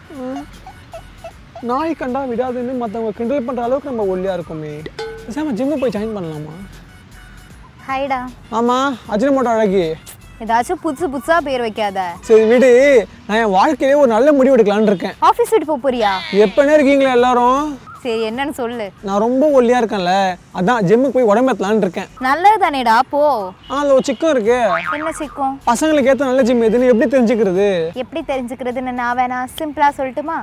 நாய் கண்டா விடாதுன்னு மற்றவங்க கிண்டல் பண்ணுற அளவுக்கு நம்ம ஒல்லியாக இருக்கோமே பேசாம ஜிம்மு போய் ஜாயின் பண்ணலாமா ஹைடா ஆமாம் அஜினமோட்டோ அழகி ஏதாச்சும் புதுசு புதுசா பேர் வைக்காத சரி விடு நான் என் வாழ்க்கையிலே ஒரு நல்ல முடிவு எடுக்கலான்னு இருக்கேன் ஆஃபீஸ் விட்டு போப் போறியா எப்பனே இருக்கீங்களா எல்லாரும் சரி என்னன்னு சொல்லு நான் ரொம்ப ஒல்லியாக இருக்கேன்ல அதான் ஜிம்முக்கு போய் உடம்பேத்தலான்னு இருக்கேன் நல்லது தானேடா போ ஆ அதில் ஒரு சிக்கம் இருக்கு என்ன சிக்கும் பசங்களுக்கு ஏற்ற நல்ல ஜிம் எதுன்னு எப்படி தெரிஞ்சுக்கிறது எப்படி தெரிஞ்சுக்கிறதுன்னு நான் வேணா சிம்பிளா சொல்லட்டுமா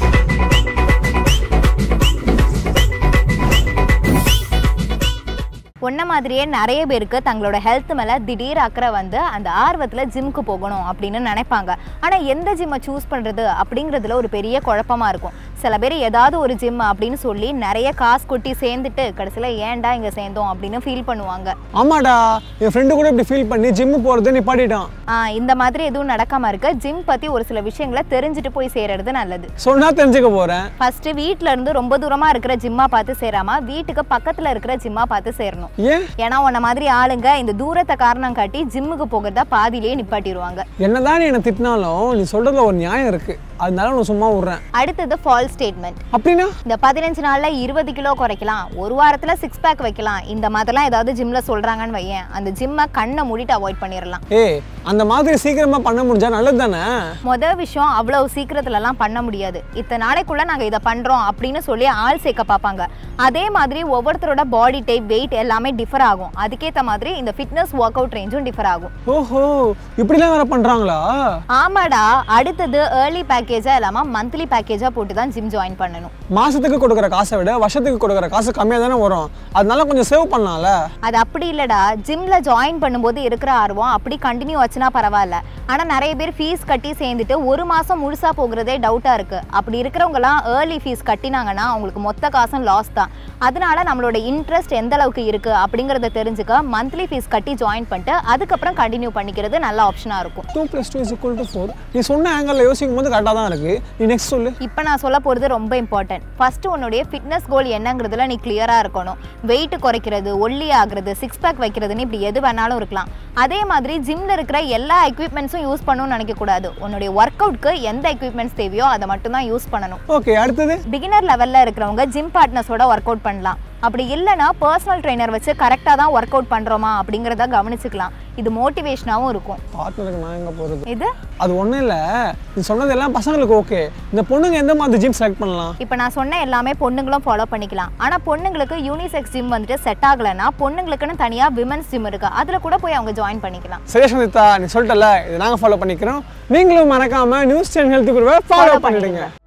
உன்ன மாதிரியே நிறைய பேருக்கு தங்களோட ஹெல்த் மேல திடீர் அக்கறை வந்து அந்த ஆர்வத்துல ஜிம்க்கு போகணும் அப்படின்னு நினைப்பாங்க ஆனா எந்த ஜிம்மை சூஸ் பண்றது அப்படிங்கிறதுல ஒரு பெரிய குழப்பமா இருக்கும் சில பேர் ஏதாவது ஒரு ஜிம் அப்படின்னு சொல்லி நிறைய காசு கொட்டி சேர்ந்துட்டு கடைசியில ஏன்டா இங்க சேர்ந்தோம் அப்படின்னு ஃபீல் பண்ணுவாங்க ஆமாடா என் ஃப்ரெண்டு கூட இப்படி ஃபீல் பண்ணி ஜிம்மு போகிறது நிப்பாட்டிட்டான் ஆ இந்த மாதிரி எதுவும் நடக்காம இருக்க ஜிம் பத்தி ஒரு சில விஷயங்களை தெரிஞ்சுட்டு போய் சேருறது நல்லது சொன்னால் தெரிஞ்சுக்க போகிறேன் ஃபர்ஸ்ட் வீட்ல இருந்து ரொம்ப தூரமா இருக்கிற ஜிம்மா பார்த்து சேராம வீட்டுக்கு பக்கத்துல இருக்கிற ஜிம்மா பார்த்து சேரணும் ஏன் ஏன்னா உன்ன மாதிரி ஆளுங்க இந்த தூரத்தை காரணம் காட்டி ஜிம்முக்கு போகிறதா பாதியிலேயே நிப்பாட்டிடுவாங்க என்னதான் நீ என்னை திட்டினாலும் நீ சொல்கிறதுல ஒரு நியாயம் இருக்குது அதனால நான் சும்மா விட்றேன் அடுத்தது ஃபால் ஸ்டேட்மெண்ட் அப்படின்னா இந்த பதினஞ்சு நாள்ல இருபது கிலோ குறைக்கலாம் ஒரு வாரத்துல சிக்ஸ் பேக் வைக்கலாம் இந்த மாதிரிலாம் ஏதாவது ஜிம்ல சொல்றாங்கன்னு வையேன் அந்த ஜிம்மை கண்ணை மூடிட்டு அவாய்ட் பண்ணிடலாம் ஏய் அந்த மாதிரி சீக்கிரமாக பண்ண முடிஞ்சா நல்லது தானே மொதல் விஷயம் அவ்வளவு சீக்கிரத்துலலாம் பண்ண முடியாது இத்தனை நாளைக்குள்ள நாங்கள் இதை பண்ணுறோம் அப்படின்னு சொல்லி ஆள் சேர்க்க பார்ப்பாங்க அதே மாதிரி ஒவ்வொருத்தரோட பாடி டைப் வெயிட் எல்லாமே டிஃபர் ஆகும் அதுக்கேற்ற மாதிரி இந்த ஃபிட்னஸ் ஒர்க் அவுட் ரேஞ்சும் டிஃபர் ஆகும் ஓஹோ இப்படிலாம் வேற பண்ணுறாங்களா ஆமாடா அடுத்தது ஏர்லி பேக்கேஜாக இல்லாமல் மந்த்லி பேக்கேஜாக போட்டு தான் ஜிம் ஜாயின் பண்ணணும் மாசத்துக்கு கொடுக்குற காசை விட வருஷத்துக்கு கொடுக்குற காசு கம்மியாக தானே வரும் அதனால கொஞ்சம் சேவ் பண்ணலாம்ல அது அப்படி இல்லைடா ஜிம்ல ஜாயின் பண்ணும்போது இருக்கிற ஆர்வம் அப்படி கண்டினியூ ஆச்சுன்னா பரவாயில்ல ஆனால் நிறைய பேர் ஃபீஸ் கட்டி சேர்ந்துட்டு ஒரு மாதம் முழுசாக போகிறதே டவுட்டாக இருக்குது அப்படி இருக்கிறவங்கலாம் ஏர்லி ஃபீஸ் கட்டினாங்கன்னா அவங்களுக்கு மொத்த காசும் லாஸ் தான் அதனால நம்மளோட இன்ட்ரெஸ்ட் எந்த அளவுக்கு இருக்குது அப்படிங்கிறத தெரிஞ்சுக்க மந்த்லி ஃபீஸ் கட்டி ஜாயின் பண்ணிட்டு அதுக்கப்புறம் கண்டினியூ பண்ணிக்கிறது நல்ல ஆப்ஷனாக இருக்கும் two plus two is equal to four நீ சொன்ன ஆங்கிளில் யோசிக்கும் போது கரெக்டாக தான் இருக்குது நீ நெக்ஸ்ட் சொல்லு இப்போ நான் சொல்ல போகிறது ரொம்ப இம்பார்ட்டன்ட் ஃபர்ஸ்ட் உன்னுடைய ஃபிட்னஸ் கோல் என்னங்கிறதுல நீ கிளியராக இருக்கணும் வெயிட் குறைக்கிறது ஒல்லி ஆகுறது சிக்ஸ் பேக் வைக்கிறதுன்னு இப்படி எது வேணாலும் இருக்கலாம் அதே மாதிரி ஜிம்ல இருக்கிற எல்லா எக்யூப்மெண்ட்ஸும் யூஸ் பண்ணணும்னு நினைக்கக்கூடாது உன்னுடைய ஒர்க் அவுட்க்கு எந்த எக்யூப்மெண்ட்ஸ் தேவையோ அதை மட்டும் தான் யூஸ் பண்ணணும் ஓகே அடுத்தது பிகினர் லெவலில் இருக்கிறவங்க ஜிம் பார்ட்னர்ஸோட ஒர்க் அவுட் பண்ணலாம் அப்படி இல்லைன்னா பர்சனல் ட்ரைனர் வச்சு கரெக்டாக தான் ஒர்க் அவுட் பண்ணுறோமா அப்படிங்கிறத கவனிச்சுக்கலாம் இது மோட்டிவேஷனாகவும் இருக்கும் பார்ட்னருக்கு நான் எங்கே போகிறது இது அது ஒன்றும் இல்லை நீ சொன்னது எல்லாம் பசங்களுக்கு ஓகே இந்த பொண்ணுங்க எந்த மாதிரி ஜிம் செலக்ட் பண்ணலாம் இப்போ நான் சொன்ன எல்லாமே பொண்ணுங்களும் ஃபாலோ பண்ணிக்கலாம் ஆனால் பொண்ணுங்களுக்கு யூனிசெக்ஸ் ஜிம் வந்துட்டு செட் ஆகலைன்னா பொண்ணுங்களுக்குன்னு தனியாக விமன்ஸ் ஜிம் இருக்கு அதில் கூட போய் அவங்க ஜாயின் பண்ணிக்கலாம் சரி சந்தித்தா நீ சொல்லிட்டல இதை நாங்கள் ஃபாலோ பண்ணிக்கிறோம் நீங்களும் மறக்காம நியூஸ் சேனல் ஹெல்த் குரூவை ஃபாலோ பண்ணிடுங்க